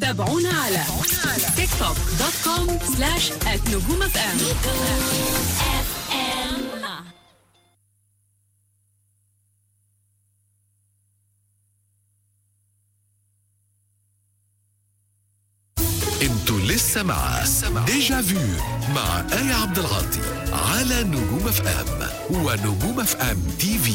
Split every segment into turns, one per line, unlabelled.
تابعونا على تيك توك دوت كوم سلاش نجوم اف ام
انتوا لسه مع ديجا فيو مع آية عبد العاطي على نجوم اف ام ونجوم اف ام تي في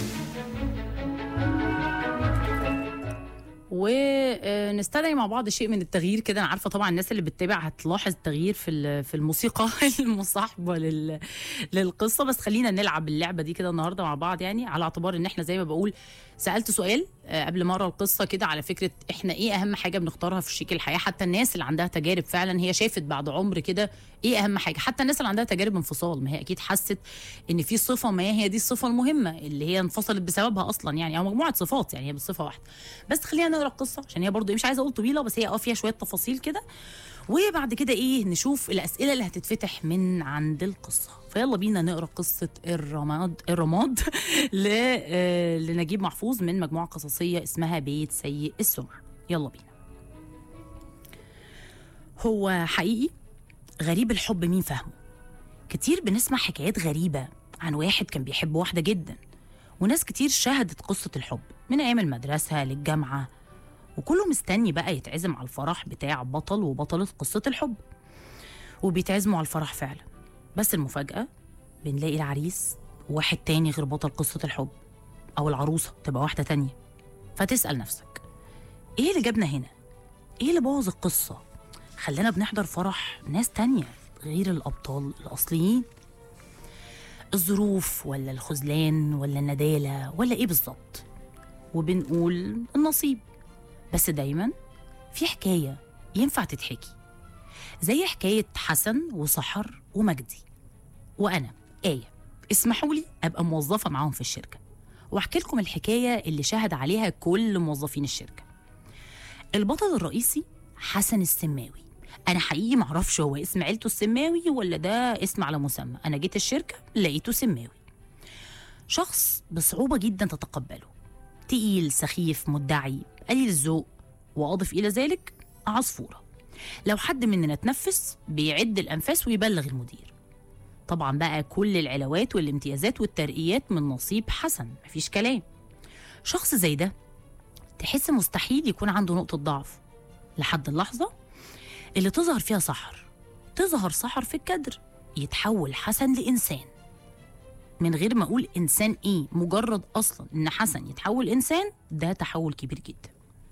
ونستدعي مع بعض شيء من التغيير كده انا عارفه طبعا الناس اللي بتتابع هتلاحظ تغيير في ال- في الموسيقى المصاحبه لل للقصه بس خلينا نلعب اللعبه دي كده النهارده مع بعض يعني على اعتبار ان احنا زي ما بقول سالت سؤال آه، قبل ما اقرا القصه كده على فكره احنا ايه اهم حاجه بنختارها في شريك الحياه حتى الناس اللي عندها تجارب فعلا هي شافت بعد عمر كده ايه اهم حاجه حتى الناس اللي عندها تجارب انفصال ما هي اكيد حست ان في صفه ما هي دي الصفه المهمه اللي هي انفصلت بسببها اصلا يعني او مجموعه صفات يعني هي بالصفه واحده بس خلينا نقرا القصه عشان هي برضو مش عايزه اقول طويله بس هي اه فيها شويه تفاصيل كده وبعد كده ايه نشوف الاسئله اللي هتتفتح من عند القصه فيلا بينا نقرا قصه الرماد الرماد ل... آه، لنجيب محفوظ من مجموعه قصصيه اسمها بيت سيء السمعه يلا بينا هو حقيقي غريب الحب مين فاهمه كتير بنسمع حكايات غريبه عن واحد كان بيحب واحده جدا وناس كتير شهدت قصه الحب من ايام المدرسه للجامعه وكله مستني بقى يتعزم على الفرح بتاع بطل وبطلة قصة الحب وبيتعزموا على الفرح فعلا بس المفاجأة بنلاقي العريس واحد تاني غير بطل قصة الحب أو العروسة تبقى واحدة تانية فتسأل نفسك إيه اللي جابنا هنا؟ إيه اللي بوظ القصة؟ خلانا بنحضر فرح ناس تانية غير الأبطال الأصليين الظروف ولا الخذلان ولا الندالة ولا إيه بالظبط وبنقول النصيب بس دايما في حكاية ينفع تتحكي زي حكاية حسن وسحر ومجدي وأنا آية اسمحوا لي أبقى موظفة معاهم في الشركة وأحكي لكم الحكاية اللي شهد عليها كل موظفين الشركة البطل الرئيسي حسن السماوي أنا حقيقي معرفش هو اسم عيلته السماوي ولا ده اسم على مسمى أنا جيت الشركة لقيته سماوي شخص بصعوبة جدا تتقبله تقيل سخيف مدعي قليل الذوق وأضف إلى ذلك عصفورة لو حد مننا اتنفس بيعد الأنفاس ويبلغ المدير طبعا بقى كل العلاوات والامتيازات والترقيات من نصيب حسن مفيش كلام شخص زي ده تحس مستحيل يكون عنده نقطة ضعف لحد اللحظة اللي تظهر فيها سحر تظهر سحر في الكدر يتحول حسن لإنسان من غير ما اقول انسان ايه مجرد اصلا ان حسن يتحول انسان ده تحول كبير جدا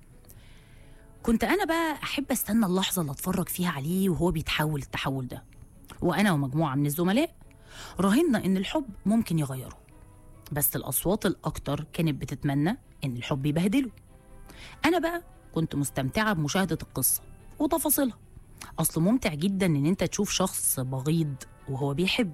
كنت انا بقى احب استنى اللحظه اللي اتفرج فيها عليه وهو بيتحول التحول ده وانا ومجموعه من الزملاء راهنا ان الحب ممكن يغيره بس الاصوات الاكتر كانت بتتمنى ان الحب يبهدله انا بقى كنت مستمتعه بمشاهده القصه وتفاصيلها اصل ممتع جدا ان انت تشوف شخص بغيض وهو بيحب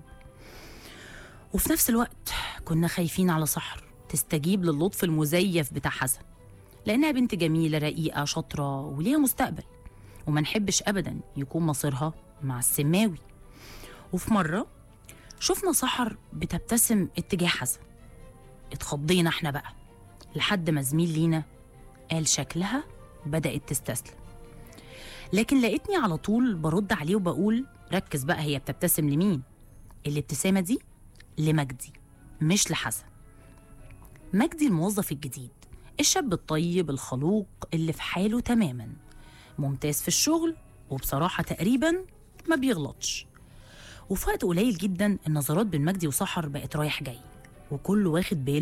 وفي نفس الوقت كنا خايفين على سحر تستجيب للطف المزيف بتاع حسن لأنها بنت جميلة رقيقة شاطرة وليها مستقبل وما نحبش أبدا يكون مصيرها مع السماوي وفي مرة شفنا سحر بتبتسم اتجاه حسن اتخضينا احنا بقى لحد ما زميل لينا قال شكلها بدأت تستسلم لكن لقيتني على طول برد عليه وبقول ركز بقى هي بتبتسم لمين الابتسامة دي لمجدي مش لحسن مجدي الموظف الجديد الشاب الطيب الخلوق اللي في حاله تماما ممتاز في الشغل وبصراحة تقريبا ما بيغلطش وفي وقت قليل جدا النظرات بين مجدي وسحر بقت رايح جاي وكله واخد باله